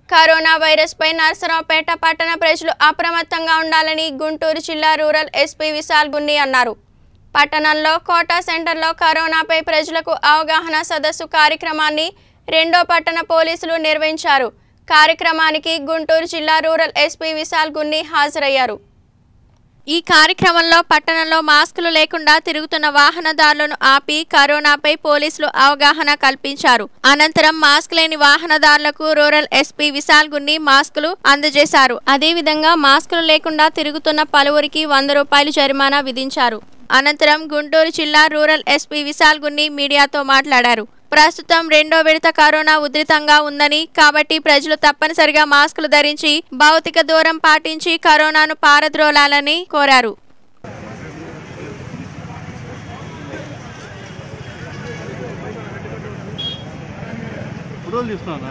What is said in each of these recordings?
corona వైరస్పై Narasaraopet పట్టణ ప్రజలు అప్రమత్తంగా ఉండాలని గుంటూరు జిల్లా రూరల్ ఎస్పీ విశాల్ గున్ని అన్నారు పట్టణంలో కోటా సెంటర్లో కరోనాపై ప్రజలకు అవగాహన సదస్సు కార్యక్రమాన్ని రెండో పట్టణ పోలీసులు నిర్వహించారు కార్యక్రమానికి గుంటూరు జిల్లా రూరల్ ఎస్పీ విశాల్ గున్ని హాజరయ్యారు ఈ కార్యక్రమంలో పట్టణంలో మాస్కులు లేకుండా తిరుగుతున్న వాహనదారులను ఆపి కరోనాపై పోలీసులు అవగాహన కల్పించారు అనంతరం మాస్క్ లేని వాహనదారులకు రూరల్ ఎస్పీ విశాల్ గున్ని మాస్కులు అందజేశారు అదేవిధంగా మాస్కులు లేకుండా తిరుగుతున్న పలువురికి వంద రూపాయలు జరిమానా విధించారు అనంతరం గుంటూరు జిల్లా రూరల్ ఎస్పీ విశాల్ గున్ని మీడియాతో మాట్లాడారు ప్రస్తుతం రెండో విడత కరోనా ఉధృతంగా ఉందని కాబట్టి ప్రజలు తప్పనిసరిగా మాస్కులు ధరించి భౌతిక దూరం పాటించి కరోనాను పారద్రోలాలని కోరారు ఫోటోలు తీస్తున్నానా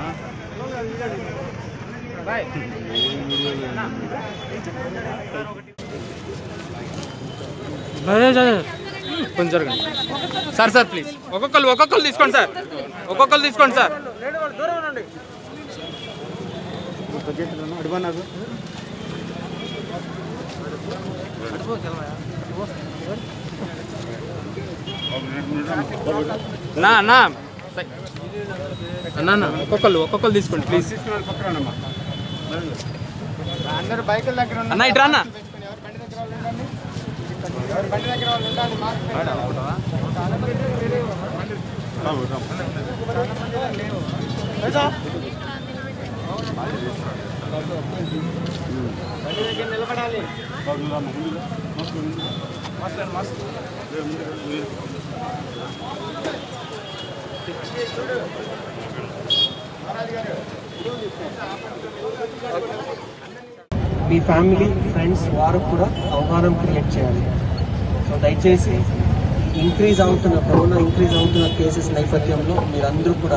కొంచెం జరగండి సార్ సార్ ప్లీజ్ ఒక్కొక్కరు ఒక్కొక్కరు తీసుకోండి సార్ ఒక్కొక్కరు తీసుకోండి సార్ అడిపా నాకు నా నా అన్నా అన్న ఒక్కొక్కరు ఒక్కొక్కరు తీసుకోండి ప్లీజ్ అందరు బైకుల దగ్గర అన్న ఇట్రా అన్న బండి దగ్గర వాళ్ళు ఉండాలి మాస్క్ నిలబడాలి మీ ఫ్యామిలీ ఫ్రెండ్స్ వారు కూడా అవగాహన క్రియేట్ చేయాలి సో దయచేసి ఇంక్రీజ్ అవుతున్న కరోనా ఇంక్రీజ్ అవుతున్న కేసెస్ నేపథ్యంలో మీరందరూ కూడా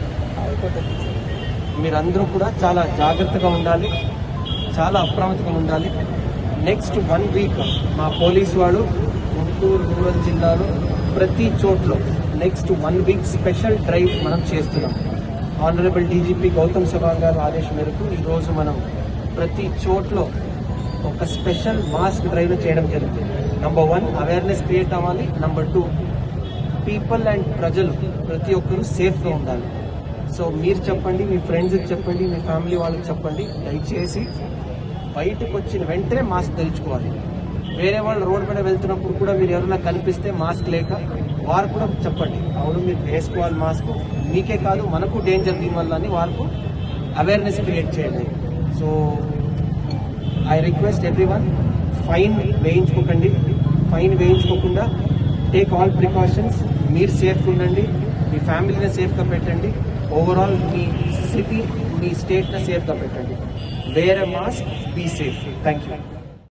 మీరందరూ కూడా చాలా జాగ్రత్తగా ఉండాలి చాలా అప్రమత్తంగా ఉండాలి నెక్స్ట్ వన్ వీక్ మా పోలీస్ వాళ్ళు గుంటూరు రూరల్ జిల్లాలో ప్రతి చోట్లో next one week special drive మనం చేస్తున్నాం ఆనరబుల్ డీజీపీ గౌతమ్ సవాంగ్ గారు ఆదేశం మేరకు ఈరోజు మనం ప్రతి చోట్లో ఒక స్పెషల్ మాస్క్ డ్రైవ్ చేయడం జరుగుతుంది నంబర్ వన్ అవేర్నెస్ క్రియేట్ అవ్వాలి నంబర్ టూ పీపుల్ అండ్ ప్రజలు ప్రతి ఒక్కరూ సేఫ్గా ఉండాలి సో మీరు చెప్పండి మీ ఫ్రెండ్స్కి చెప్పండి మీ ఫ్యామిలీ వాళ్ళకి చెప్పండి దయచేసి బయటకు వచ్చిన వెంటనే మాస్క్ ధరించుకోవాలి వేరే వాళ్ళు రోడ్ మీద వెళ్తున్నప్పుడు కూడా మీరు ఎవరైనా కనిపిస్తే మాస్క్ లేక వారు కూడా చెప్పండి అవును మీరు వేసుకోవాలి మాస్క్ మీకే కాదు మనకు డేంజర్ దీనివల్ల అని వారికి అవేర్నెస్ క్రియేట్ చేయండి so I request every one fine వేయించుకోకండి ఫైన్ వేయించుకోకుండా టేక్ ఆల్ ప్రికాషన్స్ మీరు సేఫ్గా ఉండండి మీ ఫ్యామిలీని సేఫ్గా పెట్టండి ఓవరాల్ మీ సిటీ మీ స్టేట్ని సేఫ్గా పెట్టండి wear mask be safe thank you